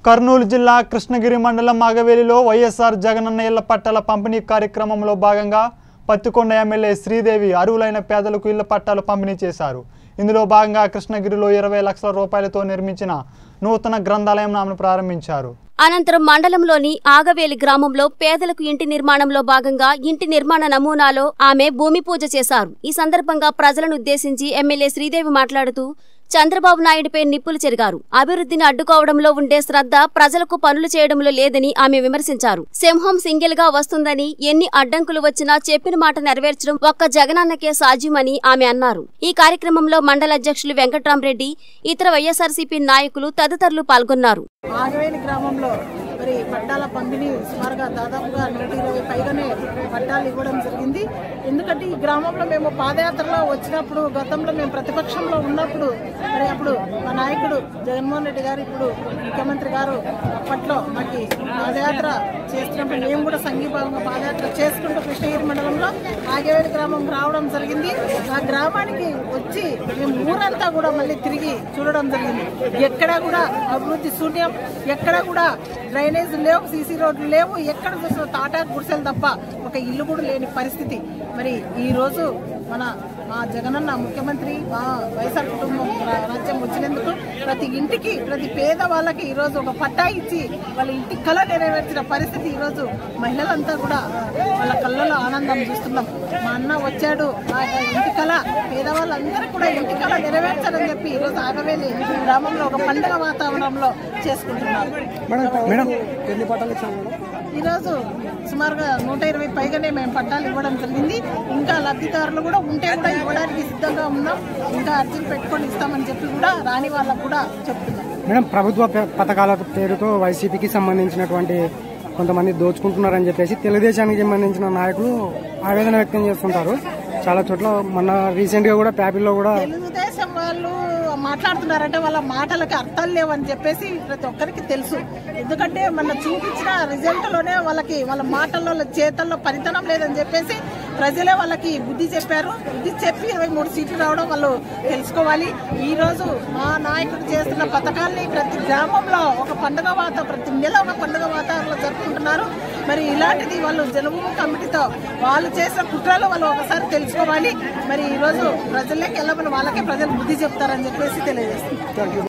కర్నూలు జిల్లా కృష్ణగిరి మండలం మాగవేలిలో వైఎస్ఆర్ జగనన్న ఇళ్ల పట్టాల పంపిణీ కార్యక్రమంలో భాగంగా పత్తికొండ ఎమ్మెల్యే శ్రీదేవి అరువులైన పేదలకు ఇళ్ల పట్టాలు పంపిణీ చేశారు ఇందులో భాగంగా కృష్ణగిరిలో ఇరవై లక్షల రూపాయలతో నిర్మించిన నూతన గ్రంథాలయం ఆమెను ప్రారంభించారు అనంతరం మండలంలోని ఆగవేలి గ్రామంలో పేదలకు ఇంటి నిర్మాణంలో భాగంగా ఇంటి నిర్మాణ నమూనాలో ఆమె భూమి పూజ చేశారు ఈ సందర్భంగా ప్రజలను ఉద్దేశించి ఎమ్మెల్యే శ్రీదేవి మాట్లాడుతూ చంద్రబాబు నాయుడుపై నిప్పులు చెరిగారు అభివృద్ధిని అడ్డుకోవడంలో ఉండే శ్రద్ధ ప్రజలకు పనులు చేయడంలో లేదని ఆమె విమర్శించారు సింహం సింగిల్ గా వస్తుందని ఎన్ని అడ్డంకులు వచ్చినా చెప్పిన మాట నెరవేర్చడం ఒక్క జగనన్నకే సాధ్యమని ఆమె అన్నారు ఈ కార్యక్రమంలో మండల అధ్యక్షులు వెంకట్రామరెడ్డి ఇతర వైఎస్ఆర్సీపీ నాయకులు తదితరులు పాల్గొన్నారు ఆగవేలి గ్రామంలో మరి పట్టాల పంపిణీ సుమారుగా దాదాపుగా నూట ఇరవై పైగానే పట్టాలు ఇవ్వడం జరిగింది ఎందుకంటే ఈ గ్రామంలో మేము పాదయాత్రలో వచ్చినప్పుడు గతంలో మేము ప్రతిపక్షంలో ఉన్నప్పుడు మరి అప్పుడు మా నాయకుడు జగన్మోహన్ రెడ్డి గారు ఇప్పుడు ముఖ్యమంత్రి గారు అప్పట్లో మాకు పాదయాత్ర చేస్తున్నప్పుడు మేము కూడా సంఘీభావంగా పాదయాత్ర చేసుకుంటూ కృష్ణగిరి మండలంలో ఆగవేలి గ్రామం రావడం జరిగింది ఆ గ్రామానికి వచ్చి మేము ఊరంతా కూడా మళ్ళీ తిరిగి చూడడం జరిగింది ఎక్కడా కూడా అభివృద్ధి శూన్యం ఎక్కడా కూడా డ్రైనేజ్ లేవు సీసీ రోడ్లు లేవు ఎక్కడ చూసిన తాటా గుడిసెలు తప్ప ఒక ఇల్లు కూడా లేని పరిస్థితి మరి ఈ రోజు మన మా జగనన్న ముఖ్యమంత్రి మా వైఎస్ఆర్ కుటుంబం రా- రాజ్యం వచ్చినందుకు ప్రతి ఇంటికి ప్రతి పేద వాళ్ళకి ఈ రోజు ఒక పట్టా ఇచ్చి వాళ్ళ ఇంటి కళ నెరవేర్చిన పరిస్థితి ఈ రోజు మహిళలంతా కూడా వాళ్ళ కళ్ళలో ఆనందం చూస్తున్నాం మా అన్న వచ్చాడు మా ఇంటి కళ పేదవాళ్ళందరూ కూడా ఇంటి కళ నెరవేర్చాలని చెప్పి ఈ రోజు ఆగవేలి గ్రామంలో ఒక పండుగ వాతావరణంలో చేసుకుంటున్నారు మేడం ఎన్ని పట్టాలు ఇచ్చారు మేడం ఈరోజు సుమారుగా నూట ఇరవై పైగానే మేము పట్టాలు ఇవ్వడం జరిగింది ఇంకా లబ్ధిదారులు కూడా ఉంటే కూడా ఇవ్వడానికి సిద్ధంగా ఉన్నాం ఇంకా అర్జీలు పెట్టుకొని ఇస్తామని చెప్పి కూడా రాని వాళ్ళకు కూడా చెప్తున్నాం మేడం ప్రభుత్వ ప- పథకాల పేరుతో వైసీపీకి సంబంధించినటువంటి కొంతమంది దోచుకుంటున్నారని చెప్పేసి తెలుగుదేశానికి సంబంధించిన నాయకులు ఆవేదన వ్యక్తం చేస్తుంటారు చాలా చోట్ల మొన్న రీసెంట్ గా కూడా ప్యాపిల్లో కూడా తెలుగుదేశం వాళ్ళు మాట్లాడుతున్నారంటే వాళ్ళ మాటలకి అర్థాలు లేవని చెప్పేసి ప్రతి ఒక్కరికి తెలుసు ఎందుకంటే మన చూపించిన రిజల్ట్ లోనే వాళ్ళకి వాళ్ళ మాటల్లో వాళ్ళ చేతల్లో పరితనం లేదని చెప్పేసి ప్రజలే వాళ్ళకి బుద్ధి చెప్పారు బుద్ధి చెప్పి ఇరవై మూడు సీట్లు రావడం వాళ్ళు తెలుసుకోవాలి ఈ రోజు మా నాయకుడు చేస్తున్న పథకాల్ని ప్రతి గ్రామంలో ఒక పండుగ వాత ప్రతి నెల ఒక పండుగ వాతావరణంలో జరుపుకుంటున్నారు మరి ఇలాంటిది వాళ్ళు జనభూమి కమిటీతో వాళ్ళు చేసిన కుట్రలు వాళ్ళు ఒకసారి తెలుసుకోవాలి మరి ఈ రోజు ప్రజల్లోకి వెళ్ళమని వాళ్ళకే ప్రజలు బుద్ధి చెప్తారని చెప్పేసి తెలియజేస్తారు